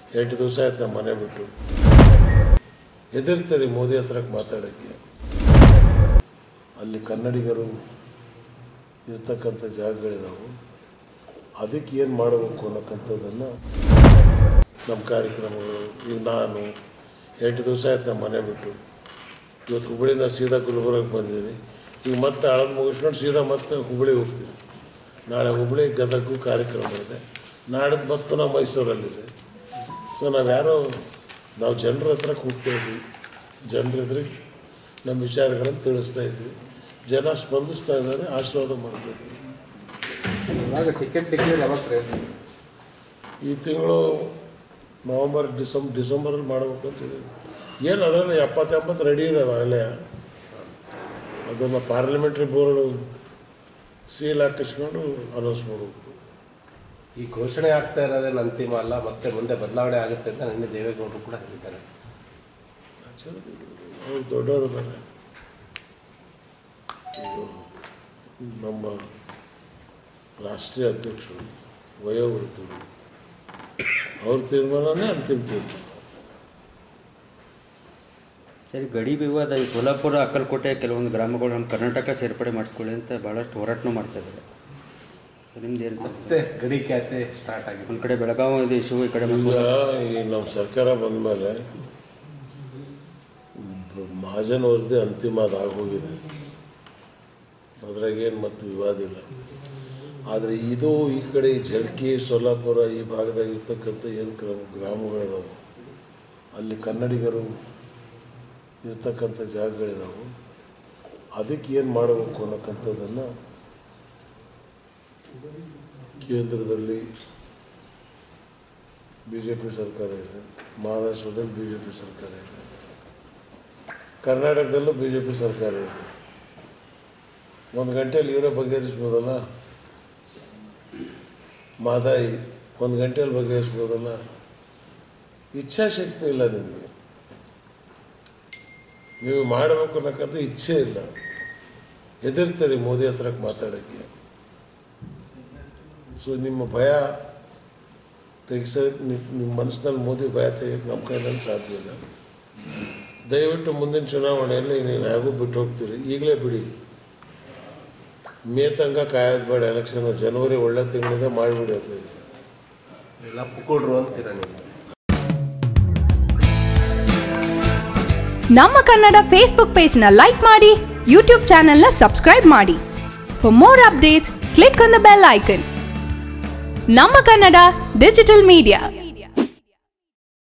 ಎಂಟು ದಿವಸ ಆಯ್ತು ನಮ್ಮ ಮನೆ ಬಿಟ್ಟು ಹೆದರ್ತಾರೆ ಮೋದಿ ಹತ್ರಕ್ಕೆ ಮಾತಾಡೋಕ್ಕೆ ಅಲ್ಲಿ ಕನ್ನಡಿಗರು ಇರ್ತಕ್ಕಂಥ ಜಾಗಗಳಿದಾವೆ ಅದಕ್ಕೆ ಏನು ಮಾಡಬೇಕು ಅನ್ನೋಕ್ಕಂಥದ್ದನ್ನು ನಮ್ಮ ಕಾರ್ಯಕ್ರಮಗಳು ಈಗ ನಾನು ಎಂಟು ದಿವಸ ಆಯ್ತು ನಮ್ಮ ಮನೆ ಬಿಟ್ಟು ಇವತ್ತು ಹುಬ್ಬಳ್ಳಿಯಿಂದ ಸೀದಾ ಗುಲ್ಬರ್ಗಕ್ಕೆ ಬಂದಿದ್ದೀನಿ ಈಗ ಮತ್ತೆ ಹಳದ್ ಮುಗಿಸ್ಕೊಂಡು ಸೀದಾ ಮತ್ತೆ ಹುಬ್ಬಳ್ಳಿ ಹೋಗ್ತೀನಿ ನಾಳೆ ಹುಬ್ಬಳ್ಳಿ ಗದಗು ಕಾರ್ಯಕ್ರಮ ಇದೆ ನಾಡಿದ್ದು ಮತ್ತೆ ನಾವು ಮೈಸೂರಲ್ಲಿದೆ ಸೊ ನಾವು ಯಾರೋ ನಾವು ಜನರ ಹತ್ರ ಕೂಗ್ತಾಯಿದ್ವಿ ಜನರ ಎದುರಿಗೆ ನಮ್ಮ ವಿಚಾರಗಳನ್ನು ತಿಳಿಸ್ತಾ ಇದ್ವಿ ಜನ ಸ್ಪಂದಿಸ್ತಾ ಇದ್ದಾರೆ ಆಶೀರ್ವಾದ ಮಾಡ್ತಾ ಇದ್ದೀವಿ ಇವಾಗ ಟಿಕೆಟ್ ಡಿಕ್ಲೇರ್ ಯಾವಾಗ ಪ್ರಯತ್ನ ಈ ತಿಂಗಳು ನವಂಬರ್ ಡಿಸೆಂಬರ್ ಡಿಸೆಂಬರಲ್ಲಿ ಮಾಡಬೇಕು ಅಂತಿದ್ದೀವಿ ಏನು ಅದರಲ್ಲಿ ಎಪ್ಪತ್ತು ಎಂಬತ್ತು ರೆಡಿ ಇದಾವೆ ಆಗಲೇ ಅದನ್ನು ಪಾರ್ಲಿಮೆಂಟ್ರಿ ಬೋರ್ಡು ಸೀಲ್ ಹಾಕಿಸ್ಕೊಂಡು ಅನೌನ್ಸ್ ಮಾಡಬೇಕು ಈ ಘೋಷಣೆ ಆಗ್ತಾ ಇರೋದೇನು ಅಂತಿಮ ಅಲ್ಲ ಮತ್ತೆ ಮುಂದೆ ಬದಲಾವಣೆ ಆಗುತ್ತೆ ಅಂತ ನಿನ್ನೆ ದೇವೇಗೌಡರು ಕೂಡ ಹೇಳಿದ್ದಾರೆ ಅವ್ರು ದೊಡ್ಡವರಿದ್ದಾರೆ ಈಗ ನಮ್ಮ ರಾಷ್ಟ್ರೀಯ ಅಧ್ಯಕ್ಷರು ವಯೋವೃದ್ಧರು ಅವ್ರ ತೀರ್ಮಾನನೇ ಅಂತಿಮ ತೀರ್ಮಾನ ಸರಿ ಗಡಿ ವಿವಾದ ಈ ಸೋಲಾಪುರ ಅಕ್ಕಲಕೋಟೆ ಕೆಲವೊಂದು ಗ್ರಾಮಗಳನ್ನು ಕರ್ನಾಟಕ ಸೇರ್ಪಡೆ ಮಾಡಿಸ್ಕೊಳ್ಳಿ ಅಂತ ಭಾಳಷ್ಟು ಹೋರಾಟನೂ ಮಾಡ್ತಾ ಇದ್ದಾರೆ ಸರ್ ನಿಮ್ದು ಏನು ಸರ್ ಮತ್ತೆ ಗಡಿ ಖ್ಯಾತೆ ಸ್ಟಾರ್ಟ್ ಆಗಿದೆ ಒಂದು ಕಡೆ ಬೆಳಗಾವಿ ಇದು ಇಶ್ಯೂ ಈ ಕಡೆ ಈಗ ಮಸೂದ ಈ ನಮ್ಮ ಸರ್ಕಾರ ಬಂದ ಮೇಲೆ ಮಹಾಜನ್ ವರದಿ ಅಂತಿಮ ಅದಾಗೋಗಿದೆ ಅದ್ರಾಗೇನು ಮತ್ತು ವಿವಾದ ಇಲ್ಲ ಆದರೆ ಇದು ಈ ಕಡೆ ಈ ಜಲ್ಕಿ ಸೊಲ್ಲಾಪುರ ಈ ಭಾಗದಾಗ ಇರ್ತಕ್ಕಂಥ ಏನು ಕ್ರಮ ಗ್ರಾಮಗಳಿದಾವೆ ಅಲ್ಲಿ ಕನ್ನಡಿಗರು ಇರ್ತಕ್ಕಂಥ ಜಾಗಗಳಿದಾವೆ ಅದಕ್ಕೆ ಏನು ಮಾಡಬೇಕು ಅನ್ನೋಕ್ಕಂಥದ್ದನ್ನು ಕೇಂದ್ರದಲ್ಲಿ ಬಿ ಜೆ ಪಿ ಸರ್ಕಾರ ಇದೆ ಮಹಾರಾಷ್ಟ್ರದಲ್ಲಿ ಬಿ ಜೆ ಪಿ ಸರ್ಕಾರ ಇದೆ ಕರ್ನಾಟಕದಲ್ಲೂ ಬಿ ಜೆ ಪಿ ಸರ್ಕಾರ ಇದೆ ಒಂದು ಗಂಟೆಯಲ್ಲಿ ಇವರೇ ಬಗೆಹರಿಸ್ಬೋದಲ್ಲ ಮಾದಾಯಿ ಒಂದು ಗಂಟೆಯಲ್ಲಿ ಬಗೆಹರಿಸ್ಬೋದಲ್ಲ ಇಚ್ಛಾಶಕ್ತಿ ಇಲ್ಲ ನಿಮಗೆ ನೀವು ಮಾಡಬೇಕು ಅನ್ನೋಕ್ಕಂತ ಇಚ್ಛೆ ಇಲ್ಲ ಹೆದರ್ತಾರೆ ಮೋದಿ ಹತ್ರಕ್ಕೆ ಮಾತಾಡೋಕ್ಕೆ ಸೊ ನಿಮ್ಮ ಭಯ ತೆಗಿಸ ನಿಮ್ಮ ಮನಸ್ಸಿನಲ್ಲಿ ಮೋದಿ ಭಯ ತೆಗಿಯೋಕ್ಕೆ ನಮ್ಮ ಕೈಯಲ್ಲಿ ಸಾಧ್ಯ ಇಲ್ಲ ದಯವಿಟ್ಟು ಮುಂದಿನ ಚುನಾವಣೆಯಲ್ಲಿ ನೀವು ಹೇಗೂ ಬಿಟ್ಟು ಹೋಗ್ತೀರಿ ಈಗಲೇ ಬಿಡಿ ಮೇ ತನಕ ಕಾಯೋದು ಬೇಡ ಎಲೆಕ್ಷನ್ ಜನವರಿ ಒಳ್ಳೆ ತಿಂಗಳಿದೆ ಮಾಡಿಬಿಡಿ ಅತ್ಲಾಗೆ ಎಲ್ಲ ಪುಕ್ಕೊಡ್ರು ಅಂತೀರ ನೀವು ನಮ್ಮ ಕನ್ನಡ ಫೇಸ್ಬುಕ್ ಪೇಜ್ನ ಲೈಕ್ ಮಾಡಿ ಯೂಟ್ಯೂಬ್ ಚಾನೆಲ್ನ ಸಬ್ಸ್ಕ್ರೈಬ್ ಮಾಡಿ for more updates click on the bell icon ನಮ್ಮ ಕನ್ನಡ ಡಿಜಿಟಲ್ ಮೀಡಿಯಾ